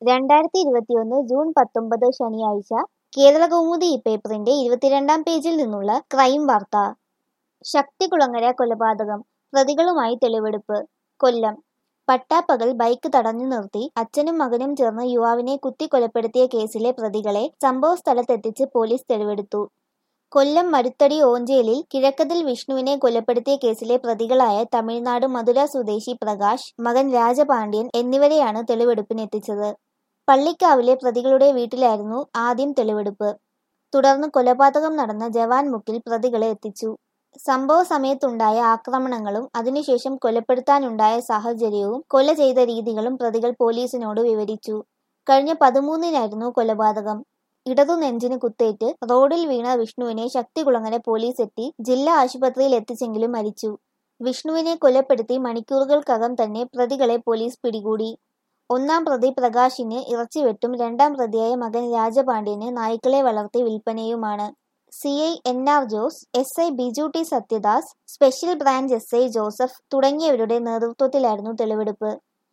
രണ്ടായിരത്തി ഇരുപത്തിയൊന്ന് ജൂൺ പത്തൊമ്പത് ശനിയാഴ്ച കേരളകൗമുദി ഈ പേപ്പറിന്റെ ഇരുപത്തിരണ്ടാം പേജിൽ നിന്നുള്ള ക്രൈം വാർത്ത ശക്തികുളങ്ങര കൊലപാതകം പ്രതികളുമായി തെളിവെടുപ്പ് കൊല്ലം പട്ടാപ്പകൽ ബൈക്ക് തടഞ്ഞു നിർത്തി അച്ഛനും മകനും ചേർന്ന് യുവാവിനെ കുത്തിക്കൊലപ്പെടുത്തിയ കേസിലെ പ്രതികളെ സംഭവസ്ഥലത്തെത്തിച്ച് പോലീസ് തെളിവെടുത്തു കൊല്ലം മരുത്തടി ഓഞ്ചേലിൽ കിഴക്കതിൽ വിഷ്ണുവിനെ കൊലപ്പെടുത്തിയ കേസിലെ പ്രതികളായ തമിഴ്നാട് മധുര സ്വദേശി പ്രകാശ് മകൻ രാജപാണ്ഡ്യൻ എന്നിവരെയാണ് തെളിവെടുപ്പിനെത്തിച്ചത് പള്ളിക്കാവിലെ പ്രതികളുടെ വീട്ടിലായിരുന്നു ആദ്യം തെളിവെടുപ്പ് തുടർന്ന് കൊലപാതകം നടന്ന ജവാൻ മുക്കിൽ പ്രതികളെ എത്തിച്ചു സംഭവ സമയത്തുണ്ടായ ആക്രമണങ്ങളും അതിനുശേഷം കൊലപ്പെടുത്താനുണ്ടായ സാഹചര്യവും കൊല ചെയ്ത രീതികളും പ്രതികൾ പോലീസിനോട് വിവരിച്ചു കഴിഞ്ഞ പതിമൂന്നിനായിരുന്നു കൊലപാതകം ഇടതു നെഞ്ചിന് കുത്തേറ്റ് റോഡിൽ വീണ വിഷ്ണുവിനെ ശക്തികുളങ്ങര പോലീസ് എത്തി ജില്ലാ ആശുപത്രിയിൽ എത്തിച്ചെങ്കിലും മരിച്ചു വിഷ്ണുവിനെ കൊലപ്പെടുത്തി മണിക്കൂറുകൾക്കകം തന്നെ പ്രതികളെ പോലീസ് പിടികൂടി ഒന്നാം പ്രതി പ്രകാശിന് ഇറച്ചിവെട്ടും രണ്ടാം പ്രതിയായ മകൻ രാജപാണ്ഡ്യന് നായ്ക്കളെ വളർത്തി വിൽപ്പനയുമാണ് C I N R Jose S I Biju T Sathyadas special branch S I Joseph തുടങ്ങിയവരുടെ നേതൃത്വത്തിലായിരുന്നു തെളിവെടുപ്പ്